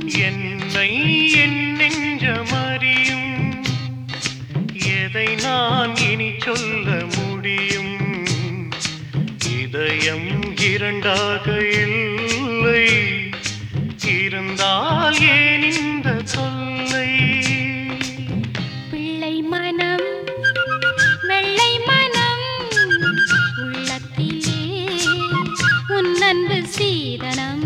என்னை என் நெஞ்சமறியும் எதை நான் இனி சொல்ல முடியும் இதயம் இரண்டாக இல்லை இருந்தால் ஏன் இந்த தொல்லை பிள்ளை மனம் வெள்ளை மனம் உள்ளத்திலே உன் அன்பு சீதனம்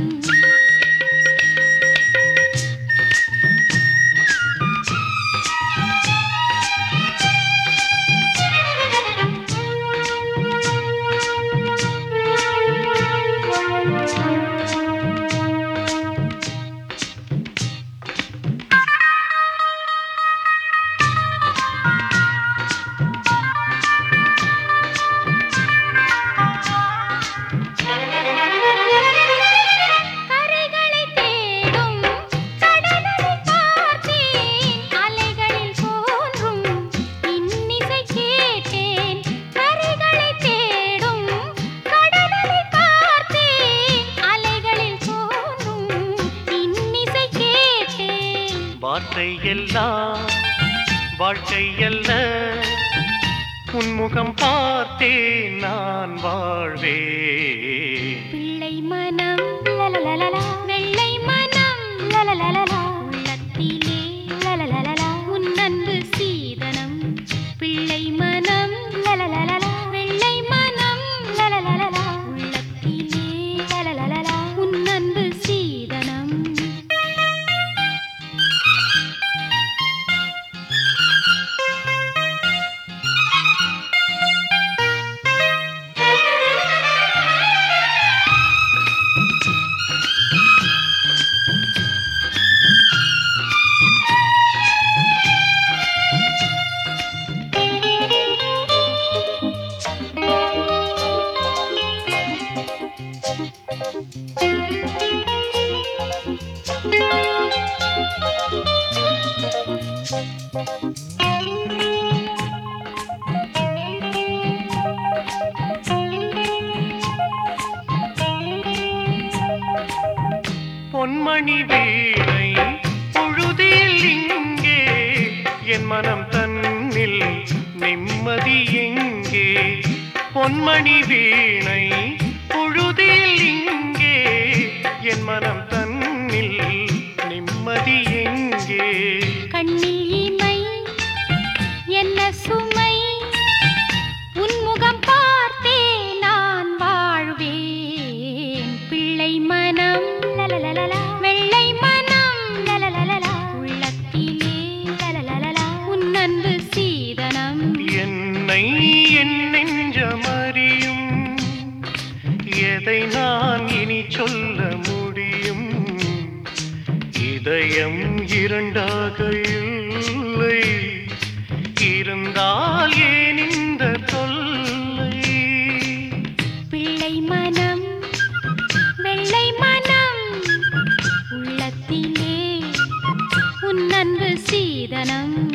கரைகளை தேடும் கடலை பார்த்தேன் அலைகளில் தோன்றும் இன்னிசை கேட்டேன் கரைகளை தேடும் கடலை பார்த்தேன் அலைகளில் தோன்றும் இன்னிசை கேட்டேன் வார்த்தை எல்லாம் வாழ்க்கை அல்ல உன்முகம் பார்த்தே நான் வாழ்வேன் பிள்ளை மனம் லலலலலா வெள்ளை மனம் லலலலலா உள்ளத்திலே லலலலலா உன் அன்பு சீதனம் பிள்ளை மனம் லலலலலா வெள்ளை மனம் லலலலலா உள்ளத்திலே லலலலலா உன் அன்பு சீதனம் பொன்மணி வீணை பொழுதில் இங்கே என் மனம் தன்னில் நிம்மதி எங்கே பொன்மணி வீணை பொழுதில் இங்கே என் மனம் தன்னில் நிம்மதி எங்கே கண்ணில் இமை என்ன சுமை உன் முகம் பார்த்தே நான் வாழ்வேன் பிள்ளை மனம் லலலலலா வெள்ளை மனம் லலலலலா உள்ளத்திலே லலலலலா உன் அன்பு சீதனம் என்னை என் நெஞ்சமறியும் எதை நான் இனி சொல்ல முடியும் இதயம் இரண்டாக இல்லை இருந்தால் ஏன் இந்த தொல்லை பிள்ளை மனம் வெள்ளை மனம் உள்ளத்திலே உன் அன்பு சீதனம்